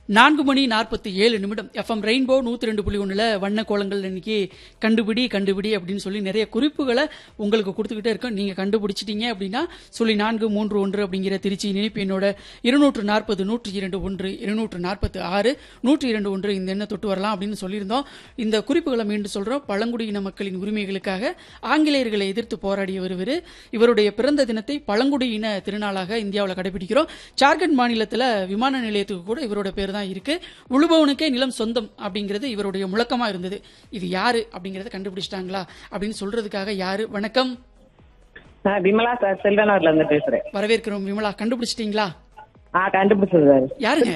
நான்கு மணி நாற்பத்தி ஏழு நிமிடம் எஃப்எம் ரெயின்போ நூத்தி ரெண்டு புள்ளி ஒண்ணுல வண்ண கோலங்கள் இன்னைக்கு கண்டுபிடி கண்டுபிடி அப்படின்னு சொல்லி நிறைய குறிப்புகளை உங்களுக்கு கொடுத்துக்கிட்டே இருக்கோம் நீங்க கண்டுபிடிச்சிட்டீங்க அப்படின்னா சொல்லி நான்கு மூன்று ஒன்று அப்படிங்கிற திருச்சி இணைப்பு என்னோட இருநூற்று நாற்பது நூற்றி இரண்டு ஒன்று இருநூற்று நாற்பத்தி ஆறு நூற்றி இரண்டு ஒன்று இந்த எண்ணை தொட்டு வரலாம் அப்படின்னு சொல்லியிருந்தோம் இந்த குறிப்புகளை மீண்டும் சொல்றோம் பழங்குடியின மக்களின் உரிமைகளுக்காக ஆங்கிலேயர்களை எதிர்த்து போராடிய ஒருவர் இவருடைய பிறந்த தினத்தை பழங்குடியின திருநாளாக இந்தியாவில் கடைபிடிக்கிறோம் ஜார்க்கண்ட் மாநிலத்தில் விமான நிலையத்துக்கு கூட இவரோட பேர் தான் இருக்கு உழுபவனுக்கே நிலம் சொந்தம் அப்படிங்கிறது இவருடைய முழக்கமா இருந்தது இது யாரு அப்படிங்கறத கண்டுபிடிச்சிட்டாங்களா அப்படின்னு சொல்றதுக்காக யாரு வணக்கம் நான் விமலா சார் செல்வனூர்ல இருந்து பேசுறேன் வரவேற்கிறோம் விமலா கண்டுபிடிச்சிட்டீங்களா ஆ கண்டுபிடிச்சது சார் யாருங்க